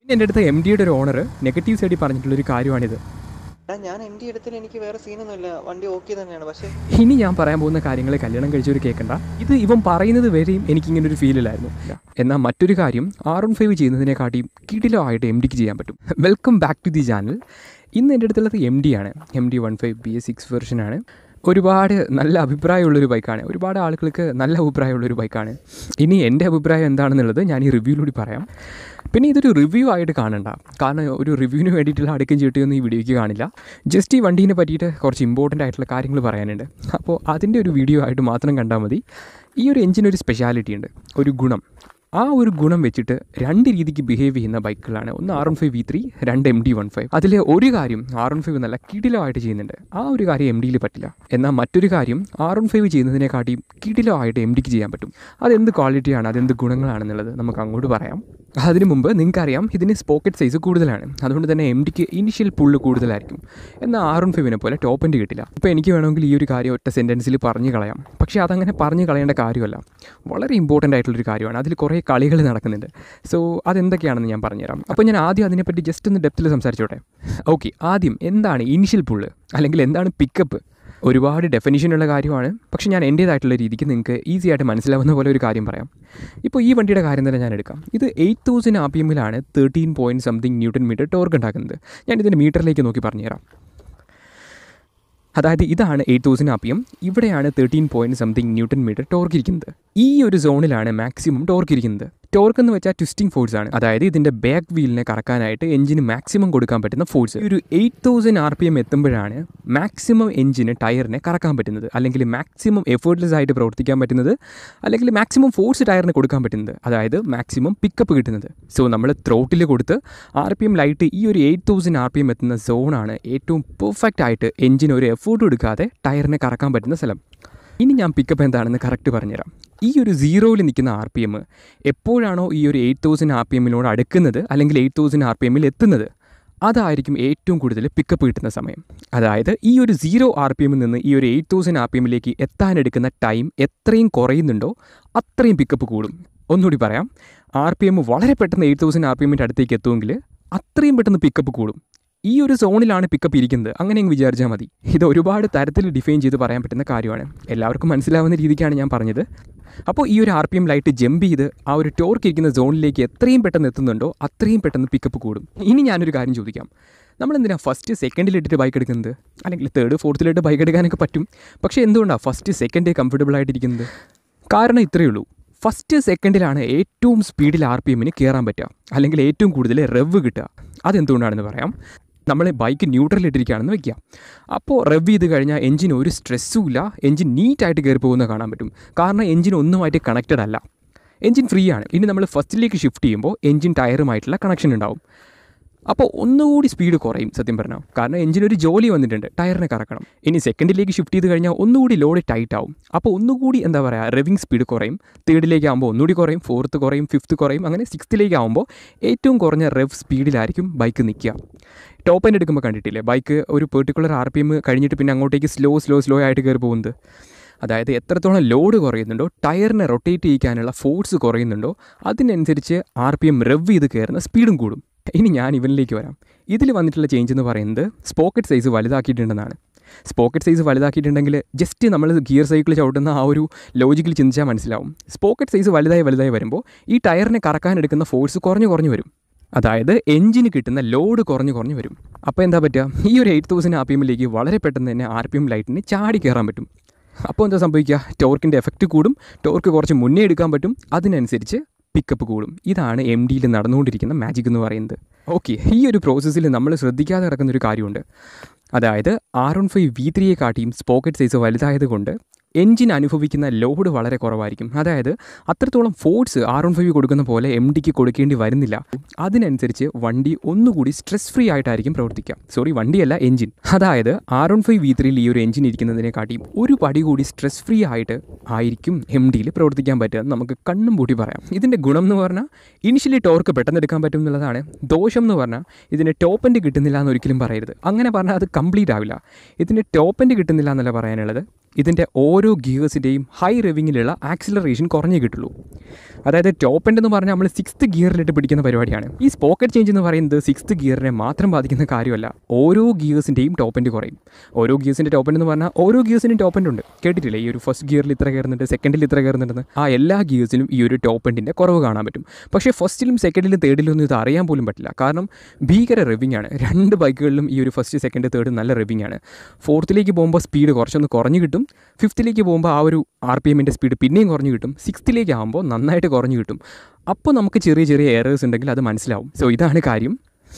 എൻ്റെ അടുത്ത് എം ഡിയുടെ ഒരു ഓണർ നെഗറ്റീവ് സൈഡിൽ പറഞ്ഞിട്ടുള്ളൊരു കാര്യമാണിത് എടാ ഞാൻ എം ഡി എടുത്തിൽ എനിക്ക് വേറെ സീനൊന്നുമില്ല വണ്ടി ഓക്കെ തന്നെയാണ് പക്ഷേ ഇനി ഞാൻ പറയാൻ പോകുന്ന കാര്യങ്ങൾ കല്യാണം കഴിച്ചവർ കേൾക്കണ്ട ഇത് ഇവൻ പറയുന്നത് വരെയും എനിക്കിങ്ങനെ ഒരു ഫീലിലായിരുന്നു എന്നാൽ മറ്റൊരു കാര്യം ആർ വൺ ഫൈവ് ചെയ്യുന്നതിനെക്കാട്ടിയും കിടിലോ ആയിട്ട് എം ഡിക്ക് ചെയ്യാൻ പറ്റും welcome back to the channel ഇന്ന് എൻ്റെ അടുത്തുള്ളത് എം ഡി ആണ് M D one five B S six വെർഷനാണ് ഒരുപാട് നല്ല അഭിപ്രായമുള്ളൊരു ബൈക്കാണ് ഒരുപാട് ആളുകൾക്ക് നല്ല അഭിപ്രായമുള്ളൊരു ബൈക്കാണ് ഇനി എൻ്റെ അഭിപ്രായം എന്താണെന്നുള്ളത് ഞാൻ ഈ റിവ്യൂയിലൂടെ പറയാം പിന്നെ ഇതൊരു റിവ്യൂ ആയിട്ട് കാണണ്ട കാരണം ഒരു റിവ്യൂവിന് വേണ്ടിയിട്ടുള്ള അടുക്കും ചീട്ടിയൊന്നും ഈ വീഡിയോയ്ക്ക് കാണില്ല ജസ്റ്റ് ഈ വണ്ടീനെ പറ്റിയിട്ട് കുറച്ച് ഇമ്പോർട്ടൻ്റ് ആയിട്ടുള്ള കാര്യങ്ങൾ പറയാനുണ്ട് അപ്പോൾ അതിൻ്റെ ഒരു വീഡിയോ ആയിട്ട് മാത്രം കണ്ടാൽ മതി ഈ ഒരു എഞ്ചിനൊരു സ്പെഷ്യാലിറ്റി ഉണ്ട് ഒരു ഗുണം ആ ഒരു ഗുണം വെച്ചിട്ട് രണ്ട് രീതിക്ക് ബിഹേവ് ചെയ്യുന്ന ബൈക്കുകളാണ് ഒന്ന് R one five V three രണ്ട് എം ഡി വൺ ഫൈവ് അതിൽ ഒരു കാര്യം ആർ വൺ ഫൈവ് നല്ല കിടിലമായിട്ട് ചെയ്യുന്നുണ്ട് ആ ഒരു കാര്യം എം ഡിയിൽ പറ്റില്ല എന്നാൽ മറ്റൊരു കാര്യം ആർ വൺ ഫൈവ് ചെയ്യുന്നതിനെക്കാട്ടിയും കിടിലമായിട്ട് എം ഡിക്ക് ചെയ്യാൻ പറ്റും അതെന്ത് ക്വാളിറ്റിയാണ് അതെന്ത് ഗുണങ്ങളാണെന്നുള്ളത് നമുക്ക് അങ്ങോട്ട് പറയാം അതിനു മുമ്പ് നിങ്ങൾക്കറിയാം ഇതിന് പോക്കറ്റ് സൈസ് കൂടുതലാണ് അതുകൊണ്ട് തന്നെ എം ഡിക്ക് ഇനിഷ്യൽ പുള്ള് കൂടുതലായിരിക്കും എന്നാൽ ആർ വൺ ഫൈവിനെ പോലെ ടോപ്പ് എൻഡ് കിട്ടില്ല ഇപ്പോൾ എനിക്ക് വേണമെങ്കിൽ ഈ ഒരു കാര്യം ഒറ്റ സെൻറ്റൻസിൽ പറഞ്ഞു കളയാം പക്ഷേ അതങ്ങനെ പറഞ്ഞു കളയേണ്ട കാര്യമല്ല വളരെ ഇമ്പോർട്ടൻ്റ് ആയിട്ടുള്ളൊരു കാര്യമാണ് അതിൽ കുറേ കളികൾ നടക്കുന്നുണ്ട് സോ അതെന്തൊക്കെയാണെന്ന് ഞാൻ പറഞ്ഞുതരാം അപ്പോൾ ഞാൻ ആദ്യം അതിനെപ്പറ്റി ജസ്റ്റ് ഒന്ന് ഡെപ്തിൽ സംസാരിച്ചോട്ടെ ഓക്കെ ആദ്യം എന്താണ് ഇനിഷ്യൽ പുള്ള് അല്ലെങ്കിൽ എന്താണ് പിക്കപ്പ് ഒരുപാട് ഡെഫിനിഷനുള്ള കാര്യമാണ് പക്ഷേ ഞാൻ എൻ്റേതായിട്ടുള്ള രീതിക്ക് നിങ്ങൾക്ക് ഈസി ആയിട്ട് മനസ്സിലാവുന്ന പോലെ ഒരു കാര്യം പറയാം ഇപ്പോൾ ഈ വണ്ടിയുടെ കാര്യം തന്നെ ഞാൻ എടുക്കാം ഇത് എയ്റ്റ് തൗസൻഡ് ആർ പി എമ്മിലാണ് thirteen point something newton metre torque ഉണ്ടാക്കുന്നത് ഞാൻ ഇതിൻ്റെ മീറ്ററിലേക്ക് നോക്കി പറഞ്ഞുതരാം അതായത് ഇതാണ് eight thousand R P M ഇവിടെയാണ് thirteen point something newton metre torque ഇരിക്കുന്നത് ഈ ഒരു സോണിലാണ് മാക്സിമം ടോർക്ക് ഇരിക്കുന്നത് ടോർക്ക് എന്ന് വെച്ചാൽ ട്വിസ്റ്റിംഗ് ഫോഴ്സ് ആണ് അതായത് ഇതിൻ്റെ ബാക്ക് വീലിനെ കറക്കാനായിട്ട് എഞ്ചിന് മാക്സിമം കൊടുക്കാൻ പറ്റുന്ന ഫോഴ്സ് ഒരു eight thousand R P M എത്തുമ്പോഴാണ് മാക്സിമം എഞ്ചിന് ടയറിനെ കറക്കാൻ പറ്റുന്നത് അല്ലെങ്കിൽ മാക്സിമം എഫേർട്ട്ലെസ് ആയിട്ട് പ്രവർത്തിക്കാൻ പറ്റുന്നത് അല്ലെങ്കിൽ മാക്സിമം ഫോഴ്സ് ടയറിന് കൊടുക്കാൻ പറ്റുന്നത് അതായത് മാക്സിമം പിക്കപ്പ് കിട്ടുന്നത് സോ നമ്മൾ ത്രോട്ടിൽ കൊടുത്ത് ആർ പി എം ലൈറ്റ് ഈ ഒരു eight thousand R P M എത്തുന്ന സോണാണ് ഏറ്റവും പെർഫെക്റ്റ് ആയിട്ട് എഞ്ചിന് ഒരു എഫേർട്ട് എടുക്കാതെ ടയറിനെ കറക്കാൻ പറ്റുന്ന സ്ഥലം ഇനി ഞാൻ പിക്കപ്പ് എന്താണെന്ന് കറക്റ്റ് പറഞ്ഞുതരാം ഈ ഒരു സീറോയിൽ നിൽക്കുന്ന ആർ പി എം എപ്പോഴാണോ ഈ ഒരു എയ്റ്റ് തൗസൻഡ് ആർ പി എമ്മിനോട് അടുക്കുന്നത് അല്ലെങ്കിൽ എയ്റ്റ് തൗസൻഡ് ആർ പി എമ്മിൽ എത്തുന്നത് അതായിരിക്കും ഏറ്റവും കൂടുതൽ പിക്കപ്പ് കിട്ടുന്ന സമയം അതായത് ഈ ഒരു സീറോ ആർ പി എമ്മിൽ നിന്ന് ഈ ഒരു എയ്റ്റ് തൗസൻഡ് ആർ പി എമ്മിലേക്ക് എത്താനെടുക്കുന്ന ടൈം എത്രയും കുറയുന്നുണ്ടോ അത്രയും പിക്കപ്പ് കൂടും ഒന്നുകൂടി പറയാം ആർ പി എം വളരെ പെട്ടെന്ന് എയ്റ്റ് തൗസൻഡ് ആർ പി എമ്മിൻ്റെ അടുത്തേക്ക് എത്തുമെങ്കിൽ അത്രയും പെട്ടെന്ന് പിക്കപ്പ് കൂടും ഈ ഒരു സോണിലാണ് പിക്കപ്പ് ഇരിക്കുന്നത് അങ്ങനെ അങ്ങ് വിചാരിച്ചാൽ മതി ഇത് ഒരുപാട് തരത്തിൽ ഡിഫൈൻ ചെയ്ത് പറയാൻ പറ്റുന്ന കാര്യമാണ് എല്ലാവർക്കും മനസ്സിലാവുന്ന രീതിക്കാണ് ഞാൻ പറഞ്ഞത് അപ്പോൾ ഈ ഒരു R P M light jump ചെയ്ത് ആ ഒരു ടോർക്ക് ഇരിക്കുന്ന സോണിലേക്ക് എത്രയും പെട്ടെന്ന് എത്തുന്നുണ്ടോ അത്രയും പെട്ടെന്ന് പിക്കപ്പ് കൂടും ഇനി ഞാനൊരു കാര്യം ചോദിക്കാം നമ്മൾ എന്തിനാ ഫസ്റ്റ് സെക്കൻഡിലിട്ടിട്ട് ബൈക്ക് എടുക്കുന്നത് അല്ലെങ്കിൽ തേർഡ് ഫോർത്തിലിട്ട് ബൈക്ക് എടുക്കാനൊക്കെ പറ്റും പക്ഷേ എന്തുകൊണ്ടാണ് ഫസ്റ്റ് സെക്കൻഡ് കംഫർട്ടബിൾ ആയിട്ടിരിക്കുന്നത് കാരണം ഇത്രയേ ഉള്ളൂ ഫസ്റ്റ് സെക്കൻഡിലാണ് ഏറ്റവും സ്പീഡിൽ ആർ പി എമ്മിന് കയറാൻ പറ്റുക അല്ലെങ്കിൽ ഏറ്റവും കൂടുതൽ റെവ് കിട്ടുക അതെന്തുകൊണ്ടാണെന്ന് പറയാം നമ്മൾ ബൈക്ക് ന്യൂട്രലിട്ടിരിക്കുകയാണെന്ന് വെക്കുക അപ്പോൾ റെവ് ചെയ്ത് കഴിഞ്ഞാൽ എഞ്ചിന് ഒരു സ്ട്രെസ്സും ഇല്ല എഞ്ചിൻ നീറ്റായിട്ട് കയറി പോകുന്നത് കാണാൻ പറ്റും കാരണം എഞ്ചിൻ ഒന്നുമായിട്ട് കണക്റ്റഡ് അല്ല എഞ്ചിൻ ഫ്രീ ആണ് ഇനി നമ്മൾ ഫസ്റ്റിലേക്ക് ഷിഫ്റ്റ് ചെയ്യുമ്പോൾ എഞ്ചിൻ ടയറുമായിട്ടുള്ള കണക്ഷൻ ഉണ്ടാവും അപ്പോൾ ഒന്നുകൂടി സ്പീഡ് കുറയും സത്യം പറഞ്ഞാൽ കാരണം എഞ്ചിനൊരു ജോലി വന്നിട്ടുണ്ട് ടയറിനെ കറക്കണം ഇനി സെക്കൻഡിലേക്ക് ഷിഫ്റ്റ് ചെയ്ത് കഴിഞ്ഞാൽ ഒന്നുകൂടി ലോഡ് ടൈറ്റ് ആവും അപ്പോൾ ഒന്നുകൂടി എന്താ പറയുക റെവിങ് സ്പീഡ് കുറയും തേർഡിലേക്ക് ആകുമ്പോൾ ഒന്നുകൂടി കുറയും ഫോർത്ത് കുറയും ഫിഫ്ത്ത് കുറയും അങ്ങനെ സിക്സ്ത്തിലേക്ക് ആകുമ്പോൾ ഏറ്റവും കുറഞ്ഞ റെവ് സ്പീഡിലായിരിക്കും ബൈക്ക് നിൽക്കുക ടോപ്പ് എൻഡ് എടുക്കുമ്പോൾ കണ്ടിട്ടില്ലേ ബൈക്ക് ഒരു പെർട്ടിക്കുലർ ആർ പി എം കഴിഞ്ഞിട്ട് പിന്നെ അങ്ങോട്ടേക്ക് സ്ലോ സ്ലോ സ്ലോ ആയിട്ട് കയറി പോകുന്നത് അതായത് എത്രത്തോളം ലോഡ് കുറയുന്നുണ്ടോ ടയറിനെ റൊട്ടേറ്റ് ചെയ്യിക്കാനുള്ള ഫോഴ്സ് കുറയുന്നുണ്ടോ അതിനനുസരിച്ച് ആർ പി എം റെവ് ചെയ്ത് കയറുന്ന സ്പീഡും കൂടും ഇനി ഞാൻ ഇവനിലേക്ക് വരാം ഇതിൽ വന്നിട്ടുള്ള ചേഞ്ച് എന്ന് പറയുന്നത് സ്പോക്കറ്റ് സൈസ് വലുതാക്കിയിട്ടുണ്ടെന്നാണ് സ്പോക്കറ്റ് സൈസ് വലുതാക്കിയിട്ടുണ്ടെങ്കിൽ ജസ്റ്റ് നമ്മൾ ഗിയർ സൈക്കിൾ ചവിട്ടുന്ന ആ ഒരു ലോജിക്കിൽ ചിന്തിച്ചാൽ മനസ്സിലാവും സ്പോക്കറ്റ് സൈസ് വലുതായി വലുതായി വരുമ്പോൾ ഈ ടയറിനെ കറക്കാൻ എടുക്കുന്ന ഫോഴ്സ് കുറഞ്ഞു കുറഞ്ഞു വരും അതായത് എഞ്ചിന് കിട്ടുന്ന ലോഡ് കുറഞ്ഞു കുറഞ്ഞു വരും അപ്പോൾ എന്താ പറ്റുക ഈ ഒരു എയ്റ്റ് തൗസൻഡ് ആർ പി എമ്മിലേക്ക് വളരെ പെട്ടെന്ന് തന്നെ ആർ പി എം ലൈറ്റിന് ചാടി കയറാൻ പറ്റും അപ്പോൾ എന്താ സംഭവിക്കുക ടോർക്കിൻ്റെ എഫക്റ്റ് കൂടും ടോർക്ക് കുറച്ച് മുന്നേ എടുക്കാൻ പറ്റും അതിനനുസരിച്ച് പിക്കപ്പ് കൂടും ഇതാണ് എം ഡിയിൽ നടന്നുകൊണ്ടിരിക്കുന്ന മാജിക് എന്ന് പറയുന്നത് ഓക്കെ ഈ ഒരു പ്രോസസ്സിൽ നമ്മൾ ശ്രദ്ധിക്കാതെ കിടക്കുന്ന ഒരു കാര്യമുണ്ട് അതായത് ആർ വൺ ഫൈവ് വി ത്രീയെ കാട്ടിയും സ്പോക്കറ്റ് സൈസ് വലുതായത് കൊണ്ട് എൻജിൻ അനുഭവിക്കുന്ന ലോഡ് വളരെ കുറവായിരിക്കും അതായത് അത്രത്തോളം ഫോഴ്സ് ആർ വൺ ഫൈവ് കൊടുക്കുന്ന പോലെ എം ഡിക്ക് കൊടുക്കേണ്ടി വരുന്നില്ല അതിനനുസരിച്ച് വണ്ടി ഒന്നുകൂടി സ്ട്രെസ് ഫ്രീ ആയിട്ടായിരിക്കും പ്രവർത്തിക്കുക സോറി വണ്ടിയല്ല എൻജിൻ അതായത് ആർ വൺ ഫൈവ് വി ത്രീയിൽ ഈ ഒരു എൻജിൻ ഇരിക്കുന്നതിനെക്കാട്ടിയും ഒരു പടി കൂടി സ്ട്രെസ് ഫ്രീ ആയിട്ട് ആയിരിക്കും എം ഡിയിൽ പ്രവർത്തിക്കാൻ പറ്റുക എന്ന് നമുക്ക് കണ്ണും പൂട്ടി പറയാം ഇതിൻ്റെ ഗുണം എന്ന് പറഞ്ഞാൽ ഇനിഷ്യലി ടോർക്ക് പെട്ടെന്ന് എടുക്കാൻ പറ്റും എന്നുള്ളതാണ് ദോഷം എന്ന് പറഞ്ഞാൽ ഇതിന് ടോപ്പ് എൻഡ് കിട്ടുന്നില്ല എന്ന് ഒരിക്കലും പറയരുത് അങ്ങനെ പറഞ്ഞാൽ അത് കംപ്ലീറ്റ് ആവില്ല ഇതിന് ടോപ്പ് എൻഡ് കിട്ടുന്നില്ല എന്നല്ല പറയാനുള്ളത് ഇതിൻ്റെ ഓരോ ഓരോ ഗിയേഴ്സിൻ്റെയും ഹൈ റെവിങ്ങിലുള്ള ആക്സിലറേഷൻ കുറഞ്ഞേ കിട്ടുള്ളൂ അതായത് ടോപ്പ് എൻഡ് എന്ന് പറഞ്ഞാൽ നമ്മൾ സിക്സ്ത് ഗിയറിലിട്ട് പിടിക്കുന്ന പരിപാടിയാണ് ഈ സ്പോക്കറ്റ് ചേഞ്ച് എന്ന് പറയുന്നത് സിക്സ്ത് ഗിയറിനെ മാത്രം ബാധിക്കുന്ന കാര്യമല്ല ഓരോ ഗിയേഴ്സിൻ്റെയും ടോപ്പ് എൻഡ് കുറയും ഓരോ ഗിയേഴ്സിൻ്റെ ടോപ്പ് എൻഡ് എന്ന് പറഞ്ഞാൽ ഓരോ ഗിയേഴ്സിനും ടോപ്പ് എൻഡ് ഉണ്ട് കേട്ടിട്ടില്ലേ ഈ ഒരു ഫസ്റ്റ് ഗിയറിൽ ഇത്ര കയറുന്നുണ്ട് സെക്കൻഡിൽ ഇത്ര കയറുന്നുണ്ടെന്ന് ആ എല്ലാ ഗിയേഴ്സിലും ഈ ഒരു ടോപ്പ് എൻഡിൻ്റെ കുറവ് കാണാൻ പറ്റും പക്ഷേ ഫസ്റ്റിലും സെക്കൻഡിലും തേർഡിലും ഒന്നും ഇത് അറിയാൻ പോലും പറ്റില്ല കാരണം ഭീകര റിവിങ് ആണ് രണ്ട് ബൈക്കുകളിലും ഈ ഒരു ഫസ്റ്റ് സെക്കൻഡ് തേർഡ് നല്ല റിവിങ് ആണ് ഫോർത്തിലേക്ക് പോകുമ്പോൾ സ്പീഡ് കുറച്ചൊന്ന് കുറഞ്ഞു കിട്ടും ഫിഫ്ത്തിലേക്ക് പോകുമ്പോൾ ആ ഒരു ആർ പി എമ്മിൻ്റെ സ്പീഡ് പിന്നെയും കുറഞ്ഞു കിട്ടും സിക്സ്ത്തിലേക്ക് ആകുമ്പോൾ നന്നായിട്ട് കുറഞ്ഞു കിട്ടും അപ്പോൾ നമുക്ക് ചെറിയ ചെറിയ എറേഴ്സ് ഉണ്ടെങ്കിൽ അത് മനസ്സിലാവും സോ ഇതാണ് കാര്യം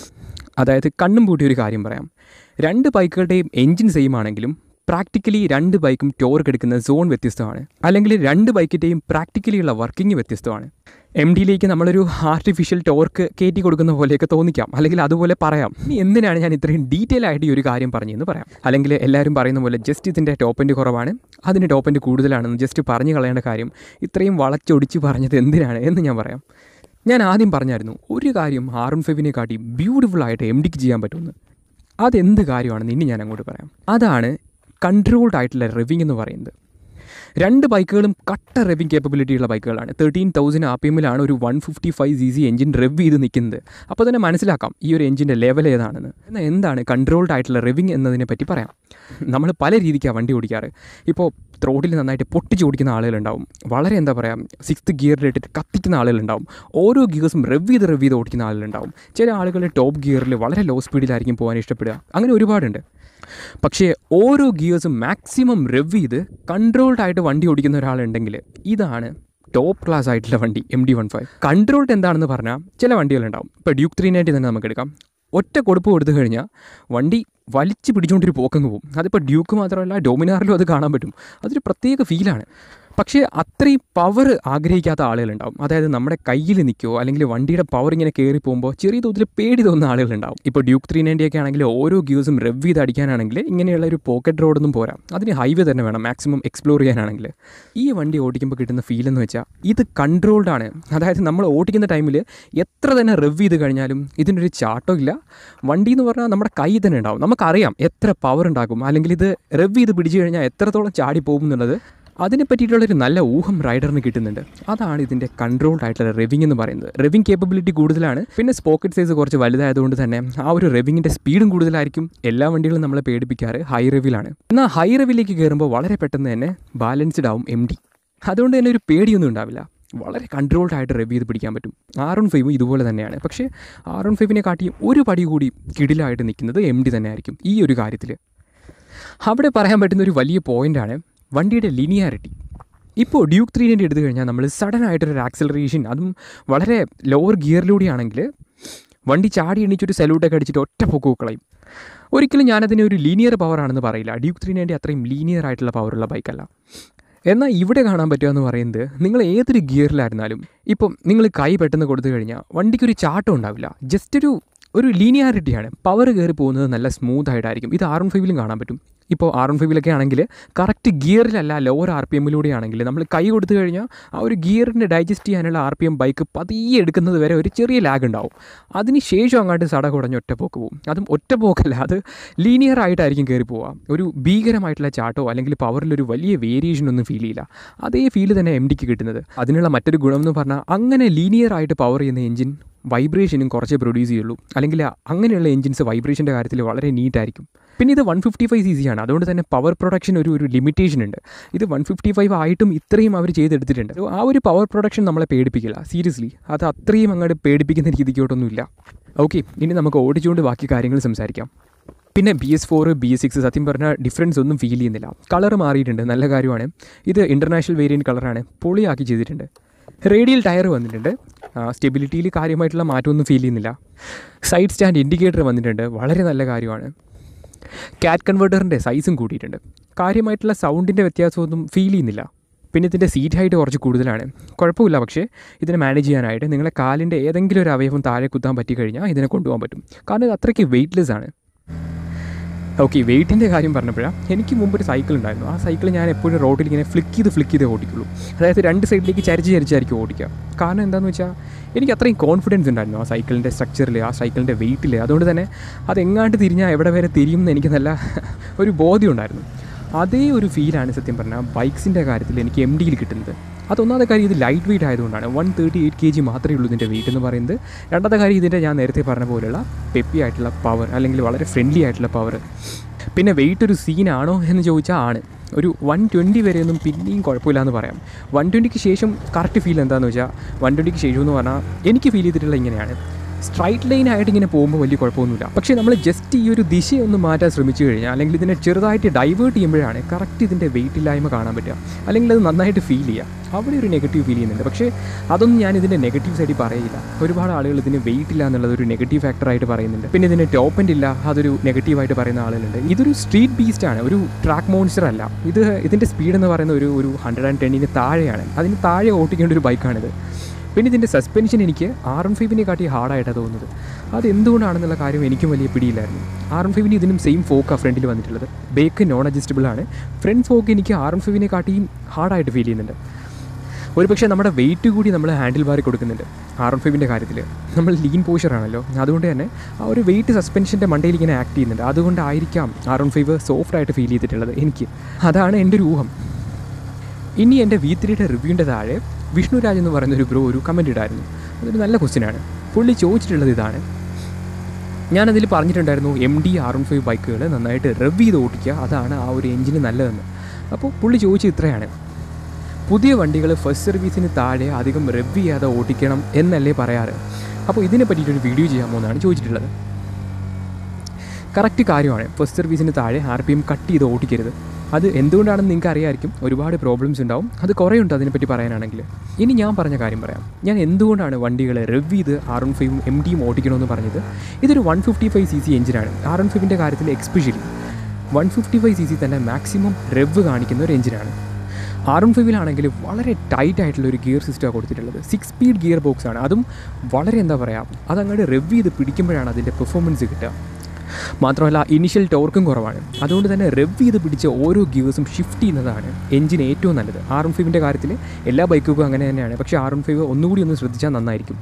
അതായത് കണ്ണും പൂട്ടി ഒരു കാര്യം പറയാം രണ്ട് ബൈക്കുകളുടെയും എൻജിൻ സെയിം ആണെങ്കിലും പ്രാക്ടിക്കലി രണ്ട് ബൈക്കും ടോർക്ക് എടുക്കുന്ന സോൺ വ്യത്യസ്തമാണ് അല്ലെങ്കിൽ രണ്ട് ബൈക്കിൻ്റെയും പ്രാക്ടിക്കലിയുള്ള വർക്കിംഗ് വ്യത്യസ്തമാണ് എം ഡിയിലേക്ക് നമ്മളൊരു ആർട്ടിഫിഷ്യൽ ടോർക്ക് കയറ്റി കൊടുക്കുന്ന പോലെയൊക്കെ തോന്നിക്കാം അല്ലെങ്കിൽ അതുപോലെ പറയാം ഇനി എന്തിനാണ് ഞാൻ ഇത്രയും ഡീറ്റെയിൽ ആയിട്ട് ഈ ഒരു കാര്യം പറഞ്ഞതെന്ന് പറയാം അല്ലെങ്കിൽ എല്ലാവരും പറയുന്ന പോലെ ജസ്റ്റ് ഇതിൻ്റെ ടോപ്പൻ്റെ കുറവാണ് അതിന് ടോപ്പൻ്റെ കൂടുതലാണെന്ന് ജസ്റ്റ് പറഞ്ഞു കളയേണ്ട കാര്യം ഇത്രയും വളച്ചൊടിച്ച് പറഞ്ഞത് എന്തിനാണ് എന്ന് ഞാൻ പറയാം ഞാൻ ആദ്യം പറഞ്ഞായിരുന്നു ഒരു കാര്യം ആർ എൺ ഫൈവിനെ കാട്ടി ബ്യൂട്ടിഫുൾ ആയിട്ട് എം ഡിക്ക് ചെയ്യാൻ പറ്റുമെന്ന് അതെന്ത് കാര്യമാണെന്ന് ഇനി ഞാൻ അങ്ങോട്ട് പറയാം അതാണ് കൺട്രോൾഡ് ആയിട്ടുള്ള റിവിങ് എന്ന് പറയുന്നത് രണ്ട് ബൈക്കുകളും കട്ട റെവിങ് കേപ്പബിലിറ്റി ഉള്ള ബൈക്കുകളാണ് തേർട്ടീൻ തൗസൻഡ് ആർ പി എമ്മിലാണ് ഒരു one fifty five C C engine rev ചെയ്ത് നിൽക്കുന്നത് അപ്പോൾ തന്നെ മനസ്സിലാക്കാം ഈ ഒരു എഞ്ചിൻ്റെ ലെവൽ ഏതാണെന്ന് എന്നാൽ എന്താണ് കൺട്രോൾഡ് ആയിട്ടുള്ള റെവിങ് എന്നതിനെ പറ്റി പറയാം നമ്മൾ പല രീതിക്കാണ് വണ്ടി ഓടിക്കാറ് ഇപ്പോൾ ത്രോട്ടിൽ നന്നായിട്ട് പൊട്ടിച്ച് ഓടിക്കുന്ന ആളുകളുണ്ടാവും വളരെ എന്താ പറയുക സിക്സ്ത് ഗിയറിലിട്ടിട്ട് കത്തിക്കുന്ന ആളുകളുണ്ടാവും ഓരോ ഗിയേഴ്സും റെവ് ചെയ്ത് റെവ് ചെയ്ത് ഓടിക്കുന്ന ആളുകളുണ്ടാവും ചില ആളുകൾ ടോപ്പ് ഗിയറിൽ വളരെ ലോ സ്പീഡിലായിരിക്കും പോകാൻ ഇഷ്ടപ്പെടുക അങ്ങനെ ഒരുപാടുണ്ട് പക്ഷേ ഓരോ ഗിയേഴ്സും മാക്സിമം റെവ് ചെയ്ത് കൺട്രോൾഡ് ആയിട്ട് വണ്ടി ഓടിക്കുന്ന ഒരാളുണ്ടെങ്കിൽ ഇതാണ് ടോപ്പ് ക്ലാസ് ആയിട്ടുള്ള വണ്ടി M D one five controlled എന്താണെന്ന് പറഞ്ഞാൽ ചില വണ്ടികളുണ്ടാവും ഇപ്പോൾ ഡ്യൂക്ക് ത്രീ നയൻറ്റി തന്നെ നമുക്ക് എടുക്കാം ഒറ്റ കൊടുപ്പ് കൊടുത്തു കഴിഞ്ഞാൽ വണ്ടി വലിച്ച് പിടിച്ചുകൊണ്ടൊരു പോക്കങ്ങ് പോകും അതിപ്പോൾ ഡ്യൂക്ക് മാത്രമല്ല ഡൊമിനാറിലും അത് കാണാൻ പറ്റും അതൊരു പ്രത്യേക ഫീലാണ് പക്ഷേ അത്രയും പവർ ആഗ്രഹിക്കാത്ത ആളുകളുണ്ടാവും അതായത് നമ്മുടെ കയ്യിൽ നിൽക്കുമോ അല്ലെങ്കിൽ വണ്ടിയുടെ പവർ ഇങ്ങനെ കയറി പോകുമ്പോൾ ചെറിയ തോതിൽ പേടി തോന്നുന്ന ആളുകളുണ്ടാവും ഇപ്പോൾ ഡ്യൂക്ക് ത്രീ നയൻറ്റി ഒക്കെ ആണെങ്കിൽ ഓരോ ഗിയേഴ്സും റെവ് ചെയ്ത് അടിക്കാനാണെങ്കിൽ ഇങ്ങനെയുള്ള ഒരു പോക്കറ്റ് റോഡൊന്നും പോരാ അതിന് ഹൈവേ തന്നെ വേണം മാക്സിമം എക്സ്പ്ലോർ ചെയ്യാനാണെങ്കിൽ ഈ വണ്ടി ഓടിക്കുമ്പോൾ കിട്ടുന്ന ഫീൽ എന്ന് വെച്ചാൽ ഇത് കൺട്രോൾഡ് ആണ് അതായത് നമ്മൾ ഓടിക്കുന്ന ടൈമിൽ എത്ര തന്നെ റെവ് ചെയ്ത് കഴിഞ്ഞാലും ഇതിനൊരു ചാട്ടോ ഇല്ല വണ്ടി എന്ന് പറഞ്ഞാൽ നമ്മുടെ കൈ തന്നെ ഉണ്ടാവും നമുക്കറിയാം എത്ര പവർ ഉണ്ടാകും അല്ലെങ്കിൽ ഇത് റെവ് ചെയ്ത് പിടിച്ചു കഴിഞ്ഞാൽ എത്രത്തോളം ചാടി പോകും എന്നുള്ളത് അതിനെ പറ്റിയിട്ടുള്ളൊരു നല്ല ഊഹം റൈഡറിന് കിട്ടുന്നുണ്ട് അതാണ് ഇതിൻ്റെ കൺട്രോൾഡ് ആയിട്ടുള്ള റെവിങ് എന്ന് പറയുന്നത് റെവിങ് കേപ്പബിലിറ്റി കൂടുതലാണ് പിന്നെ സ്പോക്കറ്റ് സൈസ് കുറച്ച് വലുതായതുകൊണ്ട് തന്നെ ആ ഒരു റെവിങ്ങിൻ്റെ സ്പീഡും കൂടുതലായിരിക്കും എല്ലാ വണ്ടികളും നമ്മളെ പേടിപ്പിക്കാറ് ഹൈ റെവിലാണ് എന്നാൽ ഹൈ റെവിലേക്ക് കയറുമ്പോൾ വളരെ പെട്ടെന്ന് തന്നെ ബാലൻസ്ഡ് ആവും എം ഡി അതുകൊണ്ട് തന്നെ ഒരു പേടിയൊന്നും ഉണ്ടാവില്ല വളരെ കൺട്രോൾഡ് ആയിട്ട് റെവ് ചെയ്ത് പിടിക്കാൻ പറ്റും ആർ വൺ ഫൈവും ഇതുപോലെ തന്നെയാണ് പക്ഷേ ആർ വൺ ഫൈവിനെ കാട്ടി ഒരു പടി കൂടി കിടിലായിട്ട് നിൽക്കുന്നത് എം ഡി തന്നെ ആയിരിക്കും ഈ ഒരു കാര്യത്തിൽ അവിടെ പറയാൻ പറ്റുന്ന ഒരു വലിയ പോയിൻ്റാണ് വണ്ടിയുടെ ലിനിയാരിറ്റി ഇപ്പോൾ ഡ്യൂക്ക് ത്രീ നയൻറ്റി എടുത്തു കഴിഞ്ഞാൽ നമ്മൾ സഡൻ ആയിട്ടൊരു ആക്സലറേഷൻ അതും വളരെ ലോവർ ഗിയറിലൂടെയാണെങ്കിൽ വണ്ടി ചാടി എണീച്ചൊരു സല്യൂട്ടൊക്കെ അടിച്ചിട്ട് ഒറ്റ പൊക്കു കളയും ഒരിക്കലും ഞാനതിനെ ഒരു ലീനിയർ പവറാണെന്ന് പറയില്ല ഡ്യൂക്ക് ത്രീ നയൻറ്റി അത്രയും ലീനിയർ ആയിട്ടുള്ള പവറുള്ള ബൈക്കല്ല എന്നാൽ ഇവിടെ കാണാൻ പറ്റുക എന്ന് പറയുന്നത് നിങ്ങൾ ഏതൊരു ഗിയറിലായിരുന്നാലും ഇപ്പം നിങ്ങൾ കൈ പെട്ടെന്ന് കൊടുത്തു കഴിഞ്ഞാൽ വണ്ടിക്കൊരു ചാട്ടം ഉണ്ടാവില്ല ജസ്റ്റ് ഒരു ഒരു ലീനിയാരിറ്റിയാണ് പവർ കയറി പോകുന്നത് നല്ല സ്മൂത്ത് ആയിട്ടായിരിക്കും ഇത് ആർ വൺ ഫൈവിലും കാണാൻ പറ്റും ഇപ്പോൾ ആർ വൺ ഫൈവിലൊക്കെ ആണെങ്കിൽ കറക്റ്റ് ഗിയറിലല്ല ലോവർ ആർ പി എമ്മിലൂടെ ആണെങ്കിൽ നമ്മൾ കൈ കൊടുത്തു കഴിഞ്ഞാൽ ആ ഒരു ഗിയറിൻ്റെ ഡൈജസ്റ്റ് ചെയ്യാനുള്ള ആർ പി എം ബൈക്ക് പതിയെ എടുക്കുന്നത് വരെ ഒരു ചെറിയ ലാഗ് ഉണ്ടാവും അതിന് ശേഷം അങ്ങോട്ട് സട കുടഞ്ഞ് ഒറ്റപ്പോക്ക് പോകും അതും ഒറ്റപ്പോക്കല്ല അത് ലീനിയർ ആയിട്ടായിരിക്കും കയറി പോവുക ഒരു ഭീകരമായിട്ടുള്ള ചാട്ടോ അല്ലെങ്കിൽ പവറിലൊരു വലിയ വേരിയേഷൻ ഒന്നും ഫീൽ ചെയ്യില്ല അതേ ഫീൽ തന്നെ എം ഡിക്ക് കിട്ടുന്നത് അതിനുള്ള മറ്റൊരു ഗുണം എന്ന് പറഞ്ഞാൽ അങ്ങനെ ലീനിയർ ആയിട്ട് പവർ ചെയ്യുന്ന എഞ്ചിൻ വൈബ്രേഷനും കുറച്ചേ പ്രൊഡ്യൂസ് ചെയ്യുള്ളൂ അല്ലെങ്കിൽ അങ്ങനെയുള്ള എഞ്ചിൻസ് വൈബ്രേഷൻ്റെ കാര്യത്തിൽ വളരെ നീറ്റായിരിക്കും പിന്നെ ഇത് one fifty five C C ആണ് അതുകൊണ്ട് തന്നെ പവർ പ്രൊഡക്ഷൻ ഒരു ഒരു ലിമിറ്റേഷൻ ഉണ്ട് ഇത് വൺ ഫിഫ്റ്റി ഫൈവ് ആയിട്ടും ഇത്രയും അവർ ചെയ്തെടുത്തിട്ടുണ്ട് So, ആ ഒരു പവർ പ്രൊഡക്ഷൻ നമ്മളെ പേടിപ്പിക്കില്ല സീരിയസ്ലി അത് അത്രയും അങ്ങോട്ട് പേടിപ്പിക്കുന്ന രീതിക്കോട്ടൊന്നുമില്ല ഓക്കെ ഇനി നമുക്ക് ഓടിച്ചുകൊണ്ട് ബാക്കി കാര്യങ്ങൾ സംസാരിക്കാം പിന്നെ B S four B S six സത്യം പറഞ്ഞാൽ ഡിഫറൻസ് ഒന്നും ഫീൽ ചെയ്യുന്നില്ല കളർ മാറിയിട്ടുണ്ട് നല്ല കാര്യമാണ് ഇത് ഇൻ്റർനാഷണൽ വേരിയൻറ്റ് കളറാണ് പൊളിയാക്കി ചെയ്തിട്ടുണ്ട് റേഡിയൽ ടയർ വന്നിട്ടുണ്ട് സ്റ്റെബിലിറ്റിയിൽ കാര്യമായിട്ടുള്ള മാറ്റമൊന്നും ഫീൽ ചെയ്യുന്നില്ല സൈഡ് സ്റ്റാൻഡ് ഇൻഡിക്കേറ്റർ വന്നിട്ടുണ്ട് വളരെ നല്ല കാര്യമാണ് കാറ്റ് കൺവേർട്ടറിൻ്റെ സൈസും കൂട്ടിയിട്ടുണ്ട് കാര്യമായിട്ടുള്ള സൗണ്ടിൻ്റെ വ്യത്യാസമൊന്നും ഫീൽ ചെയ്യുന്നില്ല പിന്നെ ഇതിൻ്റെ സീറ്റ് ഹൈറ്റ് കുറച്ച് കൂടുതലാണ് കുഴപ്പമില്ല പക്ഷേ ഇതിനെ മാനേജ് ചെയ്യാനായിട്ട് നിങ്ങളെ കാലിൻ്റെ ഏതെങ്കിലും ഒരു അവയവം താഴെ കുത്താൻ പറ്റി കഴിഞ്ഞാൽ ഇതിനെ കൊണ്ടുപോകാൻ പറ്റും കാരണം ഇത് അത്രയ്ക്ക് വെയ്റ്റ്ലെസ് ആണ് ഓക്കെ വെയിറ്റിൻ്റെ കാര്യം പറഞ്ഞപ്പോഴാണ് എനിക്ക് മുമ്പ് ഒരു സൈക്കിൾ ഉണ്ടായിരുന്നു ആ സൈക്കിൾ ഞാൻ എപ്പോഴും റോഡിൽ ഇങ്ങനെ ഫ്ലിക്ക് ചെയ്ത് ഫ്ലിക്ക് ചെയ്തേ ഓടിക്കുള്ളൂ അതായത് രണ്ട് സൈഡിലേക്ക് ചരിച്ച് ചരിച്ചായിരിക്കും ഓടിക്കുക കാരണം എന്താണെന്ന് വെച്ചാൽ എനിക്ക് അത്രയും കോൺഫിഡൻസ് ഉണ്ടായിരുന്നു ആ സൈക്കിളിൻ്റെ സ്ട്രക്ചറിൽ ആ സൈക്കിളിൻ്റെ വെയിറ്റിൽ അതുകൊണ്ട് തന്നെ അതെങ്ങാണ്ട് തിരിഞ്ഞാൽ എവിടെ വരെ തിരിയും എന്ന് എനിക്ക് നല്ല ഒരു ബോധ്യം ഉണ്ടായിരുന്നു അതേ ഒരു ഫീലാണ് സത്യം പറഞ്ഞാൽ ബൈക്സിൻ്റെ കാര്യത്തിൽ എനിക്ക് എം ഡിയിൽ കിട്ടുന്നത് അതൊന്നാമത്തെ കാര്യം ഇത് ലൈറ്റ് വെയിറ്റ് ആയതുകൊണ്ടാണ് one thirty eight K G മാത്രമേ ഉള്ളൂ ഇതിൻ്റെ വെയിറ്റ് എന്ന് പറയുന്നത് രണ്ടാമത്തെ കാര്യം ഇതിൻ്റെ ഞാൻ നേരത്തെ പറഞ്ഞ പോലെയുള്ള പെപ്പി ആയിട്ടുള്ള പവർ അല്ലെങ്കിൽ വളരെ ഫ്രണ്ട്ലി ആയിട്ടുള്ള പവർ പിന്നെ വെയിറ്റ് ഒരു സീനാണോ എന്ന് ചോദിച്ചാൽ ആണ് ഒരു വൺ ട്വൻറ്റി വരെയൊന്നും പിന്നെയും കുഴപ്പമില്ല എന്ന് പറയാം വൺ ട്വൻറ്റിക്ക് ശേഷം കറക്റ്റ് ഫീൽ എന്താണെന്ന് വെച്ചാൽ വൺ ട്വൻറ്റിക്ക് ശേഷം എന്ന് പറഞ്ഞാൽ എനിക്ക് ഫീൽ ചെയ്തിട്ടുള്ള ഇങ്ങനെയാണ് സ്ട്രൈറ്റ് ലൈൻ ആയിട്ട് ഇങ്ങനെ പോകുമ്പോൾ വലിയ കുഴപ്പമൊന്നുമില്ല പക്ഷേ നമ്മൾ ജസ്റ്റ് ഈ ഒരു ദിശയൊന്ന് മാറ്റാൻ ശ്രമിച്ചു കഴിഞ്ഞാൽ അല്ലെങ്കിൽ ഇതിനെ ചെറുതായിട്ട് ഡൈവേർട്ട് ചെയ്യുമ്പോഴാണ് കറക്റ്റ് ഇതിൻ്റെ വെയിറ്റ് ഇല്ലായ്മ കാണാൻ പറ്റുക അല്ലെങ്കിൽ അത് നന്നായിട്ട് ഫീൽ ചെയ്യുക അവിടെ ഒരു നെഗറ്റീവ് ഫീൽ ചെയ്യുന്നുണ്ട് പക്ഷേ അതൊന്നും ഞാൻ ഇതിൻ്റെ നെഗറ്റീവ് സൈഡിൽ പറയില്ല ഒരുപാട് ആളുകൾ ഇതിന് വെയിറ്റ് ഇല്ല എന്നുള്ളത് ഒരു നെഗറ്റീവ് ഫാക്ടറായിട്ട് പറയുന്നുണ്ട് പിന്നെ ഇതിന് ടോപ്പ് എൻഡ് ഇല്ല അതൊരു നെഗറ്റീവായിട്ട് പറയുന്ന ആളുകളുണ്ട് ഇതൊരു സ്ട്രീറ്റ് ബീസ്റ്റ് ആണ് ഒരു ട്രാക്ക് മോൺസ്റ്റർ അല്ല ഇത് ഇതിൻ്റെ സ്പീഡ് എന്ന് പറയുന്ന ഒരു ഒരു ഹൺഡ്രഡ് ആൻഡ് ടെന്നിന് താഴെയാണ് അതിന് താഴെ ഓട്ടിക്കേണ്ട ഒരു ബൈക്കാണിത് പിന്നെ ഇതിൻ്റെ സസ്പെൻഷൻ എനിക്ക് ആർ എം ഫൈവിനെ കാട്ടി ഹാർഡായിട്ടാണ് തോന്നുന്നത് അത് എന്തുകൊണ്ടാണെന്നുള്ള കാര്യം എനിക്കും വലിയ പിടിയില്ലായിരുന്നു ആർ എം ഫൈവിന് ഇതിനും സെയിം ഫോക്കാണ് ഫ്രണ്ടിൽ വന്നിട്ടുള്ളത് ബേക്ക് നോൺ അഡ്ജസ്റ്റബിൾ ആണ് ഫ്രണ്ട് ഫോക്ക് എനിക്ക് ആർ എം ഫൈവിനെ കാട്ടിയും ഹാർഡായിട്ട് ഫീൽ ചെയ്യുന്നുണ്ട് ഒരു പക്ഷേ നമ്മുടെ വെയിറ്റ് കൂടി നമ്മൾ ഹാൻഡിൽ ബാറിൽ കൊടുക്കുന്നുണ്ട് ആർ എം ഫൈവിൻ്റെ കാര്യത്തിൽ നമ്മൾ ലീൻ പോഷറാണല്ലോ അതുകൊണ്ട് തന്നെ ആ ഒരു വെയിറ്റ് സസ്പെൻഷൻ്റെ മണ്ടയിൽ ഇങ്ങനെ ആക്ട് ചെയ്യുന്നുണ്ട് അതുകൊണ്ടായിരിക്കാം ആർ എം ഫൈവ് സോഫ്റ്റ് ആയിട്ട് ഫീൽ ചെയ്തിട്ടുള്ളത് എനിക്ക് അതാണ് എൻ്റെ ഒരു ഊഹം ഇനി എൻ്റെ വി ത്രീയുടെ റിവ്യൂവിൻ്റെ താഴെ വിഷ്ണുരാജ് എന്ന് പറയുന്ന ഒരു ബ്രോ ഒരു കമൻറ്റ് ഇടായിരുന്നു അതൊരു നല്ല ക്വസ്റ്റ്യനാണ് പുള്ളി ചോദിച്ചിട്ടുള്ളത് ഇതാണ് ഞാനതിൽ പറഞ്ഞിട്ടുണ്ടായിരുന്നു M D R M five ബൈക്കുകൾ നന്നായിട്ട് റവ് ചെയ്ത് ഓടിക്കുക അതാണ് ആ ഒരു എഞ്ചിന് നല്ലതെന്ന് അപ്പോൾ പുള്ളി ചോദിച്ചത് ഇത്രയാണ് പുതിയ വണ്ടികൾ ഫസ്റ്റ് സർവീസിന് താഴെ അധികം റവ് ചെയ്യാതെ ഓടിക്കണം എന്നല്ലേ പറയാറ് അപ്പോൾ ഇതിനെ പറ്റിയിട്ടൊരു വീഡിയോ ചെയ്യാമോ എന്നാണ് ചോദിച്ചിട്ടുള്ളത് കറക്റ്റ് കാര്യമാണ് ഫസ്റ്റ് സർവീസിന് താഴെ ആർ പി എം കട്ട് ചെയ്ത് ഓടിക്കരുത് അത് എന്തുകൊണ്ടാണെന്ന് നിങ്ങൾക്ക് അറിയാമായിരിക്കും ഒരുപാട് പ്രോബ്ലംസ് ഉണ്ടാവും അത് കുറേ ഉണ്ട് അതിനെപ്പറ്റി പറയാനാണെങ്കിൽ ഇനി ഞാൻ പറഞ്ഞ കാര്യം പറയാം ഞാൻ എന്തുകൊണ്ടാണ് വണ്ടികൾ റവ് ചെയ്ത് ആർ എൺ ഫൈവും എം ഡിയും ഓടിക്കണമെന്ന് പറഞ്ഞത് ഇതൊരു one fifty five C C എഞ്ചിനാണ് ആർ എൺ ഫൈവിൻ്റെ കാര്യത്തിൽ especially one fifty five C C തന്നെ മാക്സിമം റെവ് കാണിക്കുന്ന ഒരു എഞ്ചിനാണ് ആർ എൺ ഫൈവിലാണെങ്കിൽ വളരെ ടൈറ്റ് ആയിട്ടുള്ള ഒരു ഗിയർ സിസ്റ്റമാണ് കൊടുത്തിട്ടുള്ളത് സിക്സ് സ്പീഡ് ഗിയർ ബോക്സ് ആണ് അതും വളരെ എന്താ പറയുക അതങ്ങോട്ട് റെവ് ചെയ്ത് പിടിക്കുമ്പോഴാണ് അതിൻ്റെ പെർഫോമൻസ് കിട്ടുക മാത്രമല്ല ഇനിഷ്യൽ ടോർക്കും കുറവാണ് അതുകൊണ്ട് തന്നെ റെവ് ചെയ്ത് പിടിച്ച ഓരോ ഗിയേഴ്സും ഷിഫ്റ്റ് ചെയ്യുന്നതാണ് എഞ്ചിന് ഏറ്റവും നല്ലത് ആർ എം ഫൈവിൻ്റെ കാര്യത്തിൽ എല്ലാ ബൈക്കുകൾക്കും അങ്ങനെ തന്നെയാണ് പക്ഷേ ആർ എം ഫൈവ് ഒന്നുകൂടി ഒന്ന് ശ്രദ്ധിച്ചാൽ നന്നായിരിക്കും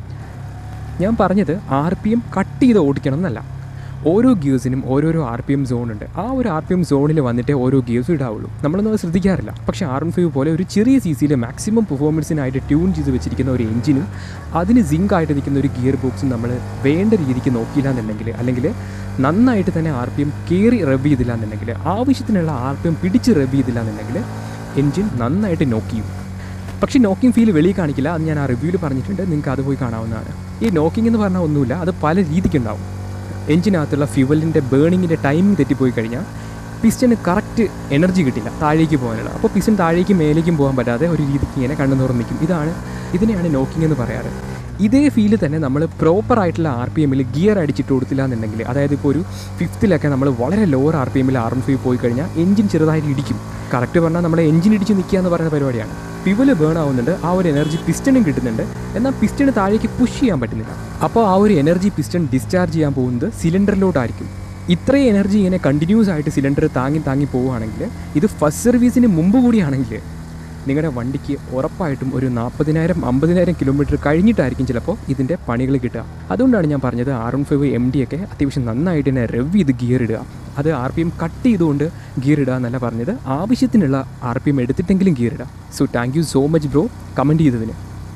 ഞാൻ പറഞ്ഞത് ആർ പി എം കട്ട് ചെയ്ത് ഓടിക്കണം എന്നല്ല ഓരോ ഗിയേഴ്സിനും ഓരോരോ ആർ പി എം സോൺ ഉണ്ട് ആ ഒരു ആർ പി എം സോണിൽ വന്നിട്ടേ ഓരോ ഗിയേഴ്സും ഇടാവുള്ളൂ നമ്മളൊന്നും അത് ശ്രദ്ധിക്കാറില്ല പക്ഷേ ആർ എം ഫൈവ് പോലെ ഒരു ചെറിയ സി സിയിൽ മാക്സിമം പെർഫോമൻസിനായിട്ട് ട്യൂൺ ചെയ്ത് വെച്ചിരിക്കുന്ന ഒരു എഞ്ചിനും അതിന് സിങ്ക് ആയിട്ട് നിൽക്കുന്ന ഒരു ഗിയർ ബോക്സും നമ്മൾ വേണ്ട രീതിക്ക് നോക്കിയില്ല എന്നുണ്ടെങ്കിൽ അല്ലെങ്കിൽ നന്നായിട്ട് തന്നെ ആർ പി എം കയറി റബ് ചെയ്തില്ല എന്നുണ്ടെങ്കിൽ ആവശ്യത്തിനുള്ള ആർ പി എം പിടിച്ച് റബ് ചെയ്തില്ല എന്നുണ്ടെങ്കിൽ എഞ്ചിൻ നന്നായിട്ട് നോക്ക് ചെയ്യും പക്ഷേ നോക്കിംഗ് ഫീൽ വെളിയിൽ കാണിക്കില്ല അത് ഞാൻ ആ റിവ്യൂവിൽ പറഞ്ഞിട്ടുണ്ട് നിങ്ങൾക്ക് അത് പോയി കാണാവുന്നതാണ് ഈ നോക്കിംഗ് എന്ന് പറഞ്ഞാൽ ഒന്നുമില്ല അത് പല രീതിക്കുണ്ടാവും എഞ്ചിനകത്തുള്ള ഫ്യൂവലിൻ്റെ ബേണിങ്ങിൻ്റെ ടൈമിംഗ് തെറ്റിപ്പോയി കഴിഞ്ഞാൽ പിസ്റ്റന് കറക്റ്റ് എനർജി കിട്ടില്ല താഴേക്ക് പോകാനുള്ള അപ്പോൾ പിസ്റ്റൻ താഴേക്കും മേലേക്കും പോകാൻ പറ്റാതെ ഒരു രീതിക്ക് ഇങ്ങനെ കണ്ണു തുറന്ന് നിൽക്കും ഇതാണ് ഇതിനെയാണ് നോക്കിംഗ് എന്ന് പറയാറ് ഇതേ ഫീല് തന്നെ നമ്മൾ പ്രോപ്പർ ആയിട്ടുള്ള ആർ പി എമ്മിൽ ഗിയർ അടിച്ചിട്ട് കൊടുത്തില്ല എന്നുണ്ടെങ്കിൽ അതായത് ഇപ്പോൾ ഒരു ഫിഫ്ത്തിലൊക്കെ നമ്മൾ വളരെ ലോവർ ആർ പി എമ്മിൽ ആർ എം ഫൈവ് പോയി കഴിഞ്ഞാൽ എഞ്ചിൻ ചെറുതായിട്ട് ഇടിക്കും കറക്റ്റ് പറഞ്ഞാൽ നമ്മളെ എഞ്ചിൻ ഇടിച്ച് നിൽക്കുക എന്ന് പറയുന്ന പരിപാടിയാണ് ഫ്യൂവല് ബേൺ ആവുന്നുണ്ട് ആ ഒരു എനർജി പിസ്റ്റണും കിട്ടുന്നുണ്ട് എന്നാൽ പിസ്റ്റൺ താഴേക്ക് പുഷ് ചെയ്യാൻ പറ്റുന്നില്ല അപ്പോൾ ആ ഒരു എനർജി പിസ്റ്റൺ ഡിസ്ചാർജ് ചെയ്യാൻ പോകുന്നത് സിലിണ്ടറിലോട്ടായിരിക്കും ഇത്രയും എനർജി ഇങ്ങനെ കണ്ടിന്യൂസ് ആയിട്ട് സിലിണ്ടർ താങ്ങി താങ്ങി പോവുകയാണെങ്കിൽ ഇത് ഫസ്റ്റ് സർവീസിന് മുമ്പ് കൂടിയാണെങ്കിൽ നിങ്ങളുടെ വണ്ടിക്ക് ഉറപ്പായിട്ടും ഒരു നാൽപ്പതിനായിരം അമ്പതിനായിരം കിലോമീറ്റർ കഴിഞ്ഞിട്ടായിരിക്കും ചിലപ്പോൾ ഇതിൻ്റെ പണികൾ കിട്ടുക അതുകൊണ്ടാണ് ഞാൻ പറഞ്ഞത് R one five M D ഒക്കെ അത്യാവശ്യം നന്നായിട്ട് തന്നെ റെവ് ചെയ്ത് ഗിയർ ഇടുക അത് ആർ പി എം കട്ട് ചെയ്തുകൊണ്ട് ഗിയർ ഇടുക എന്നല്ല പറഞ്ഞത് ആവശ്യത്തിനുള്ള ആർ പി എം എടുത്തിട്ടെങ്കിലും ഗിയർ ഇടുക so thank you so much bro comment ചെയ്തതിന്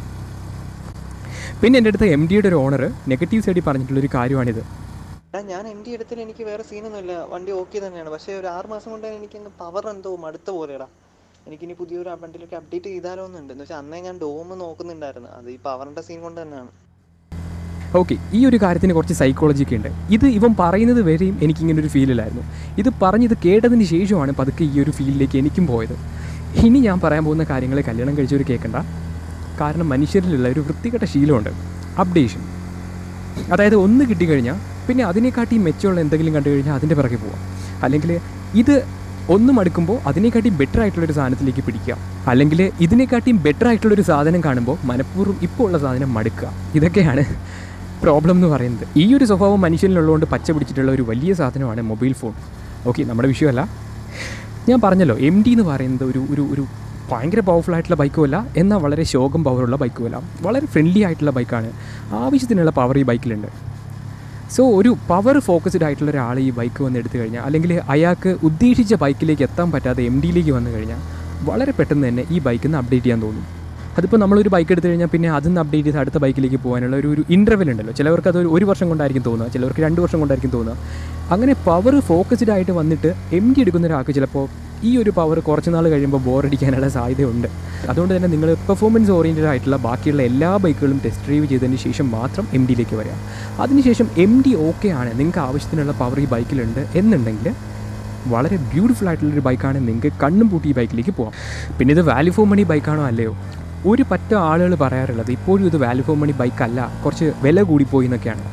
പിന്നെ എൻ്റെ അടുത്ത് എം ഡിയുടെ ഒരു ഓണർ നെഗറ്റീവ് സൈഡിൽ പറഞ്ഞിട്ടുള്ളൊരു കാര്യമാണിത് എടാ ഞാൻ എം ഡി എടുത്തിൽ എനിക്ക് വേറെ സീനൊന്നുമില്ല വണ്ടി ഓക്കെ തന്നെയാണ് പക്ഷേ ഒരു ആറ് മാസം കൊണ്ട് തന്നെ എനിക്ക് പവർ എന്തോ മടുത്ത പോലെടാ എനിക്കിനി പുതിയൊരു വണ്ടിയിലേക്ക് അപ്ഡേറ്റ് ചെയ്താലോ എന്നുണ്ട് എന്ന് വെച്ചാൽ അന്നേ ഞാൻ ഡോം നോക്കുന്നുണ്ടായിരുന്നു അത് ഈ പവറിന്റെ സീൻ കൊണ്ട് തന്നെയാണ് ഓക്കെ ഈ ഒരു കാര്യത്തിന് കുറച്ച് സൈക്കോളജി ഒക്കെ ഉണ്ട് ഇത് ഇവൻ പറയുന്നത് വരെയും എനിക്കിങ്ങനെ ഒരു ഫീലിലായിരുന്നു ഇത് പറഞ്ഞത് കേട്ടതിന് ശേഷമാണ് പതുക്കെ ഈ ഒരു ഫീലിലേക്ക് എനിക്കും പോയത് ഇനി ഞാൻ പറയാൻ പോകുന്ന കാര്യങ്ങൾ കല്യാണം കഴിച്ചവർ കേൾക്കണ്ട കാരണം മനുഷ്യരിലുള്ള ഒരു വൃത്തികെട്ട ശീലമുണ്ട് അപ്ഡേഷൻ അതായത് ഒന്ന് കിട്ടിക്കഴിഞ്ഞാൽ പിന്നെ അതിനെക്കാട്ടി മെച്ചമുള്ള എന്തെങ്കിലും കണ്ടു കഴിഞ്ഞാൽ അതിൻ്റെ പിറകെ പോവാം അല്ലെങ്കിൽ ഇത് ഒന്ന് മടുക്കുമ്പോൾ അതിനെക്കാട്ടി ബെറ്റർ ആയിട്ടുള്ളൊരു സാധനത്തിലേക്ക് പിടിക്കുക അല്ലെങ്കിൽ ഇതിനെക്കാട്ടിയും ബെറ്റർ ആയിട്ടുള്ളൊരു സാധനം കാണുമ്പോൾ മനഃപൂർവ്വം ഇപ്പോൾ ഉള്ള സാധനം മടുക്കുക ഇതൊക്കെയാണ് പ്രോബ്ലം എന്ന് പറയുന്നത് ഈ ഒരു സ്വഭാവം മനുഷ്യനിലുള്ളതുകൊണ്ട് പച്ച പിടിച്ചിട്ടുള്ള ഒരു വലിയ സാധനമാണ് മൊബൈൽ ഫോൺ ഓക്കെ നമ്മുടെ വിഷയമല്ല ഞാൻ പറഞ്ഞല്ലോ എം ഡി എന്ന് പറയുന്നത് ഒരു ഒരു ഒരു ഭയങ്കര പവർഫുൾ ആയിട്ടുള്ള ബൈക്കുമല്ല എന്നാൽ വളരെ ശോകം പവറുള്ള ബൈക്കുമല്ല വളരെ ഫ്രണ്ട്ലി ആയിട്ടുള്ള ബൈക്കാണ് ആവശ്യത്തിനുള്ള പവർ ഈ ബൈക്കിലുണ്ട് സോ ഒരു പവർ ഫോക്കസ്ഡ് ആയിട്ടുള്ള ഒരാൾ ഈ ബൈക്ക് വന്ന് എടുത്തു കഴിഞ്ഞാൽ അല്ലെങ്കിൽ അയാൾക്ക് ഉദ്ദേശിച്ച ബൈക്കിലേക്ക് എത്താൻ പറ്റാതെ എം ഡിയിലേക്ക് വന്നു കഴിഞ്ഞാൽ വളരെ പെട്ടെന്ന് തന്നെ ഈ ബൈക്കിൽ നിന്ന് അപ്ഡേറ്റ് ചെയ്യാൻ തോന്നും അതിപ്പോൾ നമ്മളൊരു ബൈക്ക് എടുത്തു കഴിഞ്ഞാൽ പിന്നെ അതിൽ നിന്ന് അപ്ഡേറ്റ് ചെയ്ത് അടുത്ത ബൈക്കിലേക്ക് പോകാനുള്ള ഒരു ഒരു ഇൻ്റർവെൽ ഉണ്ടല്ലോ ചിലവർക്ക് അത് ഒരു- ഒരു വർഷം കൊണ്ടായിരിക്കും തോന്നുക ചിലവർക്ക് രണ്ട് വർഷം കൊണ്ടായിരിക്കും തോന്നുക അങ്ങനെ പവർ ഫോക്കസ്ഡ് ആയിട്ട് വന്നിട്ട് എം ഡി എടുക്കുന്ന ഒരാൾക്ക് ചിലപ്പോൾ ഈ ഒരു പവർ കുറച്ച് നാൾ കഴിയുമ്പോൾ ബോറടിക്കാനുള്ള സാധ്യതയുണ്ട് അതുകൊണ്ട് തന്നെ നിങ്ങൾ പെർഫോമൻസ് ഓറിയൻറ്റഡ് ആയിട്ടുള്ള ബാക്കിയുള്ള എല്ലാ ബൈക്കുകളും ടെസ്റ്റ് ഡ്രൈവ് ചെയ്തതിന് ശേഷം മാത്രം എം ഡിയിലേക്ക് വരിക അതിനുശേഷം എം ഡി ഓക്കെ ആണ് നിങ്ങൾക്ക് ആവശ്യത്തിനുള്ള പവർ ഈ ബൈക്കിലുണ്ട് എന്നുണ്ടെങ്കിൽ വളരെ ബ്യൂട്ടിഫുൾ ആയിട്ടുള്ളൊരു ബൈക്കാണ് നിങ്ങൾക്ക് കണ്ണും പൂട്ടി ഈ ബൈക്കിലേക്ക് പോകാം പിന്നെ ഇത് വാല്യൂ ഫോർ മണി ബൈക്കാണോ അല്ലയോ ഒരു പറ്റ ആളുകൾ പറയാറുള്ളത് ഇപ്പോഴും ഇത് വാല്യൂ ഫോർ മണി ബൈക്കല്ല കുറച്ച് വില കൂടിപ്പോയി എന്നൊക്കെയാണ്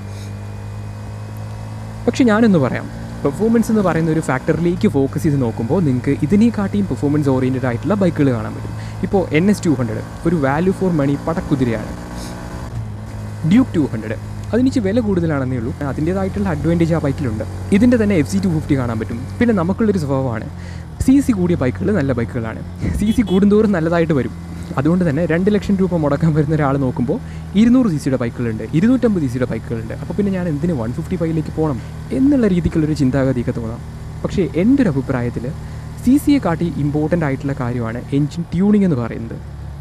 പക്ഷെ ഞാനൊന്ന് പറയാം പെർഫോമൻസ് എന്ന് പറയുന്ന ഒരു ഫാക്ടറിലേക്ക് ഫോക്കസ് ചെയ്ത് നോക്കുമ്പോൾ നിങ്ങൾക്ക് ഇതിനെക്കാട്ടിയും പെർഫോമൻസ് ഓറിയൻറ്റഡ് ആയിട്ടുള്ള ബൈക്കുകൾ കാണാൻ പറ്റും ഇപ്പോൾ എൻ എസ് ടു ഹൺഡ്രഡ് ഒരു വാല്യൂ ഫോർ മണി പടക്കുതിരയാണ് ഡ്യൂക്ക് ടു ഹൺഡ്രഡ് അതിനിച്ച് വില കൂടുതലാണെന്നേ ഉള്ളൂ അതിൻ്റേതായിട്ടുള്ള അഡ്വാൻറ്റേജ് ആ ബൈക്കിലുണ്ട് ഇതിൻ്റെ തന്നെ എഫ് സി ടു ഫിഫ്റ്റി കാണാൻ പറ്റും പിന്നെ നമുക്കുള്ളൊരു സ്വഭാവമാണ് സി സി കൂടിയ ബൈക്കുകൾ നല്ല ബൈക്കുകളാണ് സി സി കൂടുന്തോറും നല്ലതായിട്ട് വരും അതുകൊണ്ട് തന്നെ രണ്ട് ലക്ഷം രൂപ മുടക്കാൻ വരുന്ന ഒരാൾ നോക്കുമ്പോൾ ഇരുന്നൂറ് സി സിയുടെ ബൈക്കുകളുണ്ട് ഇരുന്നൂറ്റമ്പത് സി സിയുടെ ബൈക്കുകളുണ്ട് അപ്പോൾ പിന്നെ ഞാൻ എന്തിന് വൺ ഫിഫ്റ്റി ഫൈവിലേക്ക് പോകണം എന്നുള്ള രീതിക്കുള്ളൊരു ചിന്താഗതിയൊക്കെ തോന്നാം പക്ഷേ എൻ്റെ ഒരു അഭിപ്രായത്തിൽ സി സിയെ കാട്ടി ഇമ്പോർട്ടൻ്റ് ആയിട്ടുള്ള കാര്യമാണ് എൻജിൻ ട്യൂണിംഗ് എന്ന് പറയുന്നത്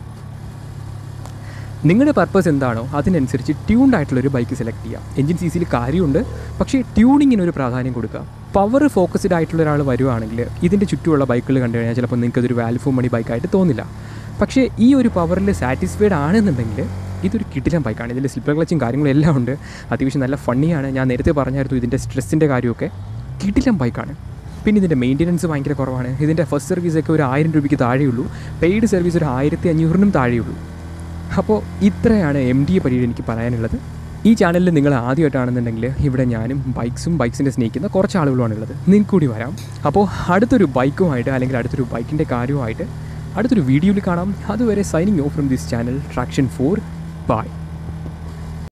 നിങ്ങളുടെ പർപ്പസ് എന്താണോ അതിനനുസരിച്ച് ട്യൂൺഡ് ആയിട്ടുള്ള ഒരു ബൈക്ക് സെലക്ട് ചെയ്യുക എഞ്ചിൻ സി സിയിൽ കാര്യമുണ്ട് പക്ഷേ ട്യൂണിങ്ങിന് ഒരു പ്രാധാന്യം കൊടുക്കുക പവർ ഫോക്കസ്ഡ് ആയിട്ടുള്ള ഒരാൾ വരുവാണെങ്കിൽ ഇതിൻ്റെ ചുറ്റുമുള്ള ബൈക്കുകൾ കണ്ടു കഴിഞ്ഞാൽ ചിലപ്പോൾ നിങ്ങൾക്ക് അതൊരു വാല്യൂ ഫോർ മണി ബൈക്കായിട്ട് തോന്നില്ല പക്ഷേ ഈ ഒരു പവറിൽ സാറ്റിസ്ഫൈഡ് ആണെന്നുണ്ടെങ്കിൽ ഇതൊരു കിടിലം ബൈക്കാണ് ഇതിൽ സ്ലിപ്പർ ക്ലച്ചും കാര്യങ്ങളും എല്ലാം ഉണ്ട് അത്യാവശ്യം നല്ല ഫണ്ണിയാണ് ഞാൻ നേരത്തെ പറഞ്ഞായിരുന്നു ഇതിൻ്റെ സ്ട്രെസ്സിൻ്റെ കാര്യമൊക്കെ കിടിലം ബൈക്കാണ് പിന്നെ ഇതിൻ്റെ മെയിൻ്റനൻസ് ഭയങ്കര കുറവാണ് ഇതിൻ്റെ ഫസ്റ്റ് സർവീസൊക്കെ ഒരു ആയിരം രൂപയ്ക്ക് താഴെയുള്ളൂ പെയ്ഡ് സർവീസ് ഒരു ആയിരത്തി അഞ്ഞൂറിനും താഴെയുള്ളൂ അപ്പോൾ ഇത്രയാണ് എം ഡിയെ പറ്റിയിട്ട് എനിക്ക് പറയാനുള്ളത് ഈ ചാനലിൽ നിങ്ങൾ ആദ്യമായിട്ടാണെന്നുണ്ടെങ്കിൽ ഇവിടെ ഞാനും ബൈക്സും ബൈക്സിൻ്റെ സ്നേഹിക്കുന്ന കുറച്ച് ആളുകളുമാണ് ഉള്ളത് നിങ്ങൾക്ക് കൂടി വരാം അപ്പോൾ അടുത്തൊരു ബൈക്കുമായിട്ട് അല്ലെങ്കിൽ അടുത്തൊരു ബൈക്കിൻ്റെ കാര്യവുമായിട്ട് അടുത്തൊരു വീഡിയോയിൽ കാണാം അതുവരെ signing off from this channel traction for by